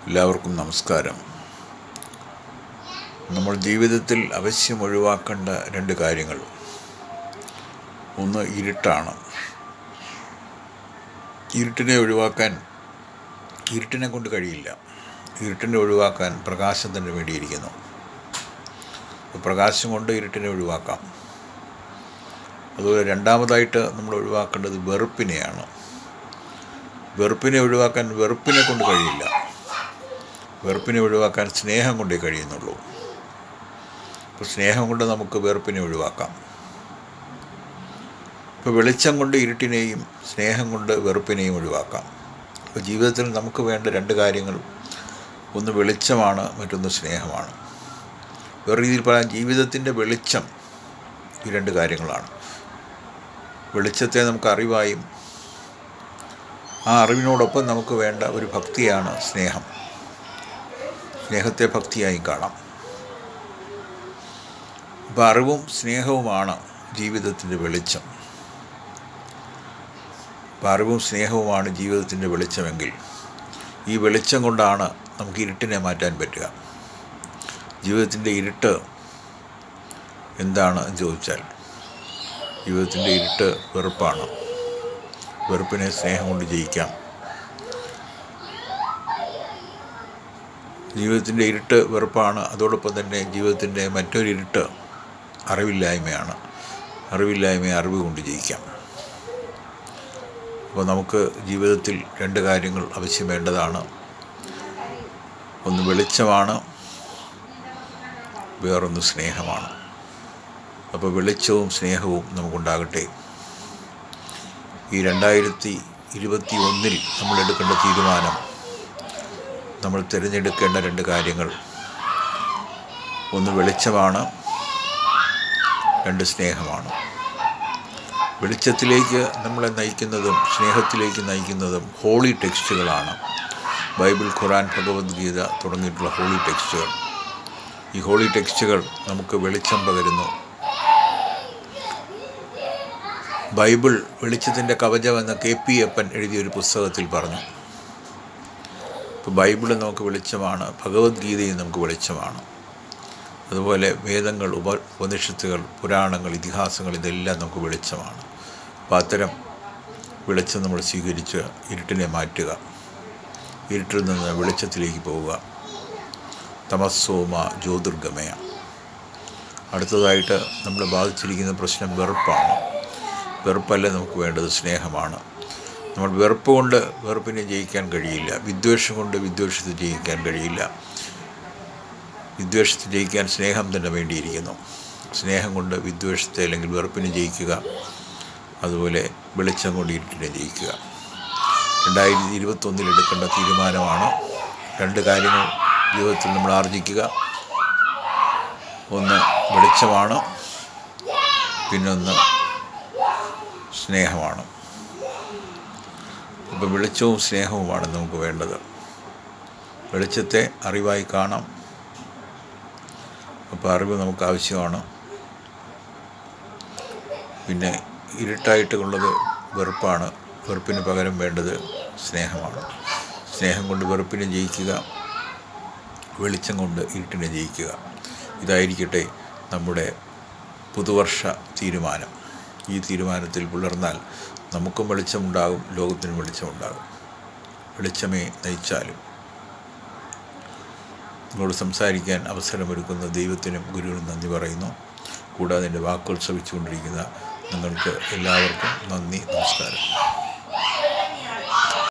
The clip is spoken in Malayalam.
എല്ലാവർക്കും നമസ്കാരം നമ്മൾ ജീവിതത്തിൽ അവശ്യം ഒഴിവാക്കേണ്ട രണ്ട് കാര്യങ്ങൾ ഒന്ന് ഇരുട്ടാണ് ഇരുട്ടിനെ ഒഴിവാക്കാൻ ഇരുട്ടിനെ കൊണ്ട് കഴിയില്ല ഇരുട്ടിനെ ഒഴിവാക്കാൻ പ്രകാശം തന്നെ വേണ്ടിയിരിക്കുന്നു പ്രകാശം കൊണ്ട് ഇരുട്ടിനെ ഒഴിവാക്കാം അതുപോലെ രണ്ടാമതായിട്ട് നമ്മൾ ഒഴിവാക്കേണ്ടത് വെറുപ്പിനെയാണ് വെറുപ്പിനെ ഒഴിവാക്കാൻ വെറുപ്പിനെ കൊണ്ട് കഴിയില്ല വെറുപ്പിനെ ഒഴിവാക്കാൻ സ്നേഹം കൊണ്ടേ കഴിയുന്നുള്ളൂ അപ്പോൾ സ്നേഹം കൊണ്ട് നമുക്ക് വെറുപ്പിനെ ഒഴിവാക്കാം ഇപ്പോൾ വെളിച്ചം കൊണ്ട് ഇരുട്ടിനെയും സ്നേഹം കൊണ്ട് വെറുപ്പിനെയും ഒഴിവാക്കാം അപ്പോൾ ജീവിതത്തിൽ നമുക്ക് വേണ്ട രണ്ട് കാര്യങ്ങൾ ഒന്ന് വെളിച്ചമാണ് മറ്റൊന്ന് സ്നേഹമാണ് വേറെ രീതിയിൽ പറയാൻ ജീവിതത്തിൻ്റെ വെളിച്ചം ഈ രണ്ട് കാര്യങ്ങളാണ് വെളിച്ചത്തെ നമുക്ക് അറിവായും ആ അറിവിനോടൊപ്പം നമുക്ക് വേണ്ട ഒരു ഭക്തിയാണ് സ്നേഹം സ്നേഹത്തെ ഭക്തിയായി കാണാം അപ്പോൾ അറിവും സ്നേഹവുമാണ് ജീവിതത്തിൻ്റെ വെളിച്ചം അപ്പോൾ അറിവും സ്നേഹവുമാണ് ജീവിതത്തിൻ്റെ വെളിച്ചമെങ്കിൽ ഈ വെളിച്ചം കൊണ്ടാണ് നമുക്ക് ഇരുട്ടിനെ മാറ്റാൻ പറ്റുക ജീവിതത്തിൻ്റെ ഇരുട്ട് എന്താണ് എന്ന് ചോദിച്ചാൽ ജീവിതത്തിൻ്റെ ഇരുട്ട് വെറുപ്പാണ് വെറുപ്പിനെ സ്നേഹം കൊണ്ട് ജയിക്കാം ജീവിതത്തിൻ്റെ ഇരുട്ട് വെറുപ്പാണ് അതോടൊപ്പം തന്നെ ജീവിതത്തിൻ്റെ മറ്റൊരു ഇരുട്ട് അറിവില്ലായ്മയാണ് അറിവില്ലായ്മയെ അറിവ് കൊണ്ട് ജയിക്കാം അപ്പോൾ നമുക്ക് ജീവിതത്തിൽ രണ്ട് കാര്യങ്ങൾ ആവശ്യം വേണ്ടതാണ് ഒന്ന് വെളിച്ചമാണ് വേറൊന്ന് സ്നേഹമാണ് അപ്പോൾ വെളിച്ചവും സ്നേഹവും നമുക്കുണ്ടാകട്ടെ ഈ രണ്ടായിരത്തി ഇരുപത്തി ഒന്നിൽ നമ്മൾ എടുക്കേണ്ട തീരുമാനം നമ്മൾ തിരഞ്ഞെടുക്കേണ്ട രണ്ട് കാര്യങ്ങൾ ഒന്ന് വെളിച്ചമാണ് രണ്ട് സ്നേഹമാണ് വെളിച്ചത്തിലേക്ക് നമ്മളെ നയിക്കുന്നതും സ്നേഹത്തിലേക്ക് നയിക്കുന്നതും ഹോളി ടെക്സ്റ്റുകളാണ് ബൈബിൾ ഖുറാൻ ഭഗവത്ഗീത തുടങ്ങിയിട്ടുള്ള ഹോളി ടെക്സ്റ്റുകൾ ഈ ഹോളി ടെക്സ്റ്റുകൾ നമുക്ക് വെളിച്ചം പകരുന്നു ബൈബിൾ വെളിച്ചത്തിൻ്റെ കവചം എന്ന കെ പി അപ്പൻ എഴുതിയൊരു പുസ്തകത്തിൽ പറഞ്ഞു ഇപ്പോൾ ബൈബിൾ നമുക്ക് വെളിച്ചമാണ് ഭഗവത്ഗീതയും നമുക്ക് വെളിച്ചമാണ് അതുപോലെ വേദങ്ങൾ ഉപ ഉപനിഷത്തുകൾ പുരാണങ്ങൾ ഇതിഹാസങ്ങൾ ഇതെല്ലാം നമുക്ക് വെളിച്ചമാണ് അപ്പോൾ അത്തരം വെളിച്ചം നമ്മൾ സ്വീകരിച്ച് ഇരുട്ടിനെ മാറ്റുക ഇരുട്ടിൽ നിന്ന് വെളിച്ചത്തിലേക്ക് പോവുക തമസ്സോമ ജ്യോതിർഗമയ അടുത്തതായിട്ട് നമ്മളെ ബാധിച്ചിരിക്കുന്ന പ്രശ്നം വെറുപ്പാണ് വെറുപ്പല്ല നമുക്ക് വേണ്ടത് സ്നേഹമാണ് നമ്മൾ വെറുപ്പ് കൊണ്ട് വെറുപ്പിനെ ജയിക്കാൻ കഴിയില്ല വിദ്വേഷം കൊണ്ട് വിദ്വേഷത്തെ ജയിക്കാൻ കഴിയില്ല വിദ്വേഷത്തെ ജയിക്കാൻ സ്നേഹം തന്നെ വേണ്ടിയിരിക്കുന്നു സ്നേഹം കൊണ്ട് വിദ്വേഷത്തെ അല്ലെങ്കിൽ വെറുപ്പിനെ ജയിക്കുക അതുപോലെ വെളിച്ചം കൊണ്ട് ഇരുട്ടിനെ ജയിക്കുക രണ്ടായിരത്തി ഇരുപത്തൊന്നിൽ എടുക്കേണ്ട തീരുമാനമാണ് രണ്ട് കാര്യങ്ങൾ ജീവിതത്തിൽ നമ്മൾ ആർജിക്കുക ഒന്ന് വെളിച്ചമാണ് പിന്നൊന്ന് സ്നേഹമാണ് അപ്പോൾ വെളിച്ചവും സ്നേഹവുമാണ് നമുക്ക് വേണ്ടത് വെളിച്ചത്തെ അറിവായി കാണാം അപ്പോൾ അറിവ് നമുക്ക് ആവശ്യമാണ് പിന്നെ ഇരുട്ടായിട്ടുള്ളത് വെറുപ്പാണ് വെറുപ്പിന് പകരം വേണ്ടത് സ്നേഹമാണ് സ്നേഹം കൊണ്ട് വെറുപ്പിനെ ജയിക്കുക വെളിച്ചം കൊണ്ട് ഇരുട്ടിനെ ജയിക്കുക ഇതായിരിക്കട്ടെ നമ്മുടെ പുതുവർഷ തീരുമാനം ഈ തീരുമാനത്തിൽ പുലർന്നാൽ നമുക്കും വെളിച്ചമുണ്ടാകും ലോകത്തിനും വെളിച്ചമുണ്ടാകും വെളിച്ചമേ നയിച്ചാലും നിങ്ങളോട് സംസാരിക്കാൻ അവസരമൊരുക്കുന്ന ദൈവത്തിനും ഗുരുവിനും നന്ദി പറയുന്നു കൂടാതെ എൻ്റെ വാക്കുകൾ ശ്രമിച്ചുകൊണ്ടിരിക്കുന്ന നിങ്ങൾക്ക് എല്ലാവർക്കും നന്ദി നമസ്കാരം